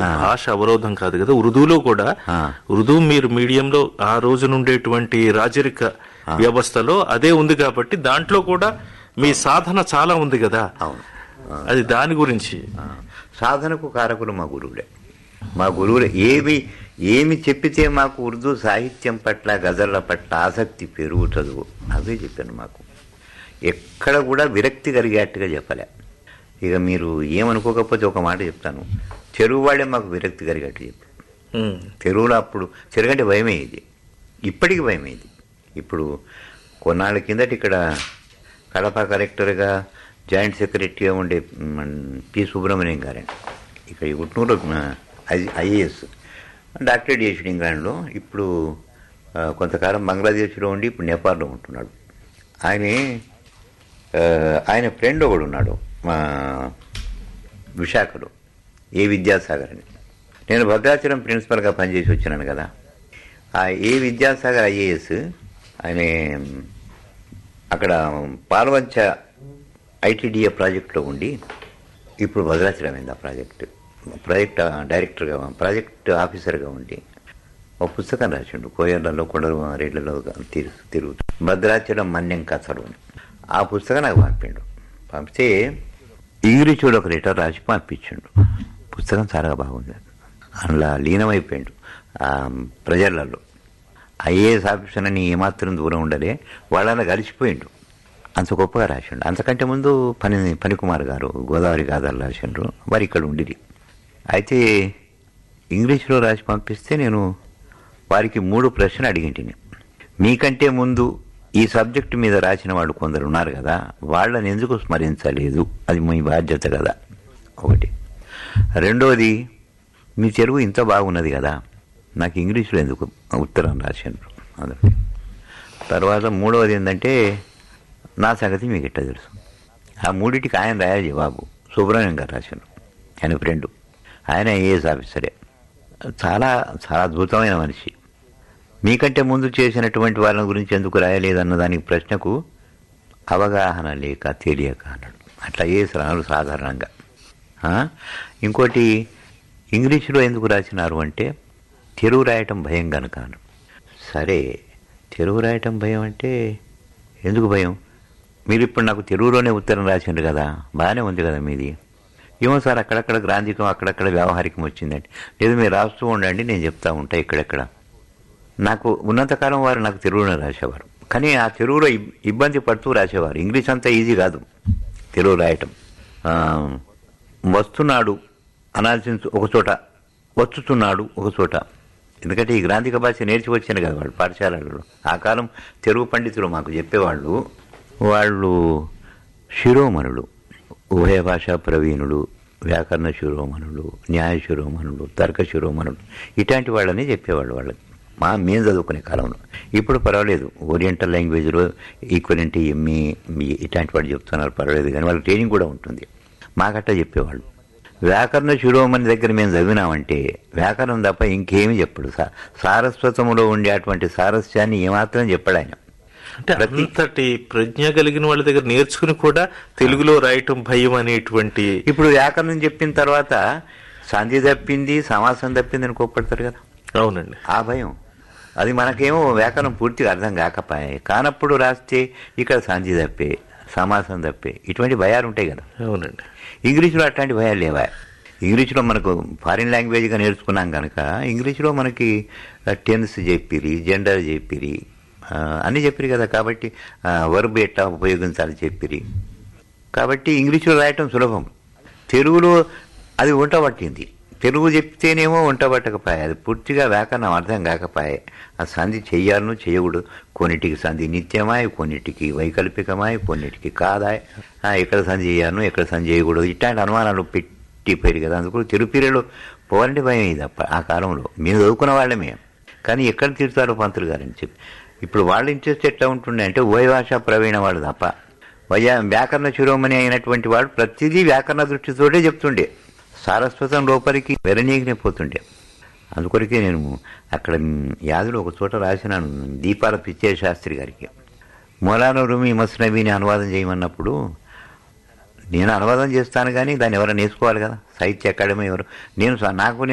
భాష అవరోధం కాదు కదా ఉర్దూలో కూడా ఆ. ఉర్దూ మీరు మీడియంలో ఆ రోజు నుండేటువంటి రాజరిక వ్యవస్థలో అదే ఉంది కాబట్టి దాంట్లో కూడా మీ సాధన చాలా ఉంది కదా అవును అది దాని గురించి ఆ, సాధనకు కారకులు మా గురువులే మా గురువులే ఏమి ఏమి చెప్పితే మాకు ఉర్దూ సాహిత్యం పట్ల గజళ్ళ పట్ల ఆసక్తి పెరుగుతుందో అవే చెప్పాను మాకు ఎక్కడ కూడా విరక్తి కలిగేట్టుగా చెప్పలే ఇక మీరు ఏమనుకోకపోతే ఒక మాట చెప్తాను తెలుగు వాళ్ళే మాకు విరక్తి కలిగేట్టు చెప్పారు ఉమ్, తెలుగులో అప్పుడు తెలుగంటే భయమే ఇది ఇప్పటికి భయమే ఇది ఇప్పుడు కొన్నాళ్ళ కిందట ఇక్కడ కడప కలెక్టర్గా జాయింట్ సెక్రటరీగా ఉండే మ్, పి సుబ్రహ్మణ్యం గారండి ఇక్కడ ఈ గుట్నూరులో ఐఏఎస్ డాక్టరేట్ చేసాడు ఇంగ్లాండ్లో ఇప్పుడు ఆ, కొంతకాలం బంగ్లాదేశ్లో ఉండి ఇప్పుడు నేపాల్లో ఉంటున్నాడు ఆయన ఆ, ఆయన ఫ్రెండ్ ఒకడు ఉన్నాడు మా విశాఖలో ఏ విద్యాసాగర్ అని నేను భద్రాచలం ప్రిన్సిపల్గా పనిచేసి వచ్చినాను కదా ఆ ఏ విద్యాసాగర్ ఐఏఎస్ ఆయన అక్కడ పాల్వంచ ఐటీడీఏ ప్రాజెక్టులో ఉండి ఇప్పుడు భద్రాచలం అయింది ఆ ప్రాజెక్ట్ ప్రాజెక్ట్ డైరెక్టర్గా ప్రాజెక్ట్ ఆఫీసర్గా ఉండి ఒక పుస్తకం రాసిండు కోయర్లలో కొండలు రేట్లలో తిరు తిరుగుతూ భద్రాచలం మన్యం కథలు అని ఆ పుస్తకం నాకు పంపిండు పంపితే ఇంగ్లీషులో ఒక లెటర్ రాసి పంపించిండు పుస్తకం చాలా బాగుంది అందులో లీనమైపోయిండు ఆ ప్రజలలో ఐఏఎస్ ఆఫీసర్ అని ఏమాత్రం దూరం ఉండలే వాళ్ళని కలిసిపోయిండు అంత గొప్పగా రాసిండు అంతకంటే ముందు పని పనికుమార్ గారు గోదావరి గాథలు రాసిండ్రు వారు ఇక్కడ ఉండిరి అయితే ఇంగ్లీష్లో రాసి పంపిస్తే నేను వారికి మూడు ప్రశ్నలు అడిగింటిని మీకంటే ముందు ఈ సబ్జెక్టు మీద రాసిన వాళ్ళు కొందరు ఉన్నారు కదా వాళ్ళని ఎందుకు స్మరించలేదు అది మీ బాధ్యత కదా ఒకటి రెండోది మీ తెలుగు ఇంత బాగున్నది కదా నాకు ఇంగ్లీష్లో ఎందుకు ఉత్తరం రాసిండ్రు అదొకటి తర్వాత మూడవది ఏంటంటే నా సంగతి మీకు ఎట్లా తెలుసు ఆ మూడింటికి ఆయన రాయాలి జవాబు సుబ్రహ్మణ్యం గారు రాశారు ఆయన ఫ్రెండ్ ఆయన ఐఏఎస్ ఆఫీసరే చాలా చాలా అద్భుతమైన మనిషి మీకంటే ముందు చేసినటువంటి వాళ్ళ గురించి ఎందుకు రాయలేదన్న దానికి ప్రశ్నకు అవగాహన లేక తెలియక అన్నాడు అట్లా ఐఏఎస్ రాను సాధారణంగా ఆ? ఇంకోటి ఇంగ్లీషులో ఎందుకు రాసినారు అంటే తెలుగు రాయటం భయం కనుక అన్నాడు. సరే తెలుగు రాయటం భయం అంటే ఎందుకు భయం మీరు ఇప్పుడు నాకు తెలుగులోనే ఉత్తరం రాసిండ్రు కదా బాగానే ఉంది కదా మీది ఏమో సార్ అక్కడక్కడ గ్రాంధికం అక్కడక్కడ వ్యవహారికం వచ్చిందండి లేదు మీరు రాస్తూ ఉండండి నేను చెప్తా ఉంటా ఇక్కడెక్కడ నాకు ఉన్నంతకాలం వారు నాకు తెలుగులోనే రాసేవారు కానీ ఆ తెలుగులో ఇబ్- ఇబ్బంది పడుతూ రాసేవారు ఇంగ్లీష్ అంతా ఈజీ కాదు తెలుగు రాయటం ఆ, వస్తున్నాడు అనాల్సిన ఒక చోట వచ్చుతున్నాడు ఒక చోట ఎందుకంటే ఈ గ్రాంధిక భాష నేర్చి వచ్చాను కదా వాళ్ళు పాఠశాలలలో ఆ కాలం తెలుగు పండితులు మాకు చెప్పేవాళ్ళు వాళ్ళు శిరోమణులు ఉభయ భాషా ప్రవీణుడు వ్యాకరణ శిరోమణుడు న్యాయ శిరోమణుడు తర్క శిరోమణుడు ఇట్లాంటి వాళ్ళని చెప్పేవాళ్ళు వాళ్ళకి మా మేము చదువుకునే కాలంలో ఇప్పుడు పర్వాలేదు ఓరియంటల్ లాంగ్వేజ్లో ఈక్వలెంట్ ఎంఏ ఇట్లాంటి వాళ్ళు చెప్తున్నారు పర్వాలేదు కానీ వాళ్ళకి ట్రైనింగ్ కూడా ఉంటుంది మాకట్లా చెప్పేవాళ్ళు వ్యాకరణ శిరోమణి దగ్గర మేము చదివినామంటే వ్యాకరణం తప్ప ఇంకేమీ చెప్పడు సా సారస్వతములో ఉండేటువంటి సారస్యాన్ని ఏమాత్రం చెప్పడు ఆయన అంటే అంతటి ప్రజ్ఞ కలిగిన వాళ్ళ దగ్గర నేర్చుకుని కూడా తెలుగులో రాయటం భయం అనేటువంటి ఇప్పుడు వ్యాకరణం చెప్పిన తర్వాత సంధి తప్పింది సమాసం తప్పింది అని కోప్పడతారు కదా అవునండి ఆ భయం అది మనకేమో వ్యాకరణం పూర్తిగా అర్థం కాకపోయాయి కానప్పుడు రాస్తే ఇక్కడ సంధి తప్పే సమాసం తప్పే ఇటువంటి భయాలు ఉంటాయి కదా అవునండి ఇంగ్లీష్లో అట్లాంటి భయాలు లేవా ఇంగ్లీష్లో మనకు ఫారిన్ లాంగ్వేజ్గా నేర్చుకున్నాం కనుక ఇంగ్లీష్లో మనకి టెన్స్ చెప్పిరి జెండర్ చెప్పిరి ఆ, అన్నీ చెప్పిరి కదా కాబట్టి వర్బ్ ఎట్లా ఉపయోగించాలి చెప్పిరి కాబట్టి ఇంగ్లీష్లో రాయటం సులభం తెలుగులో అది వంట పట్టింది తెలుగు చెప్తేనేమో వంట పట్టకపోయాయి అది పూర్తిగా వ్యాకరణం అర్థం కాకపోయాయి ఆ సంధి చెయ్యాలను చేయకూడదు కొన్నిటికి సంధి నిత్యమాయ్ కొన్నిటికి వైకల్పికమాయ్ కొన్నిటికి కాదాయ్ ఆ, ఎక్కడ సంధి చేయాలను ఎక్కడ సంధి చేయకూడదు ఇట్లాంటి అనుమానాలు పెట్టిపోయారు కదా అందుకు తెలుగు పీరియడ్లో పోవాలంటే భయం ఇది అప్ప ఆ కాలంలో మేము చదువుకున్న వాళ్ళమే కానీ ఎక్కడ తీరుతారో పంతులు గారని చెప్పి ఇప్పుడు వాళ్ళ ఇంట్రెస్ట్ ఎట్లా ఉంటుండే అంటే ఉభయ భాష ప్రవీణ వాళ్ళు తప్ప వయా వ్యాకరణ శిరోమణి అయినటువంటి వాడు ప్రతిదీ వ్యాకరణ దృష్టితోటే చెప్తుండే సారస్వతం లోపలికి వెరనీగినే పోతుండే అందుకొరకే నేను అక్కడ యాదులో ఒక చోట రాసినాను దీపాల పిచ్చే శాస్త్రి గారికి మొలాన రుమి మస్నబీని అనువాదం చేయమన్నప్పుడు నేను అనువాదం చేస్తాను కానీ దాన్ని ఎవరైనా నేర్చుకోవాలి కదా సాహిత్య అకాడమీ ఎవరు నేను స- నాకు నేను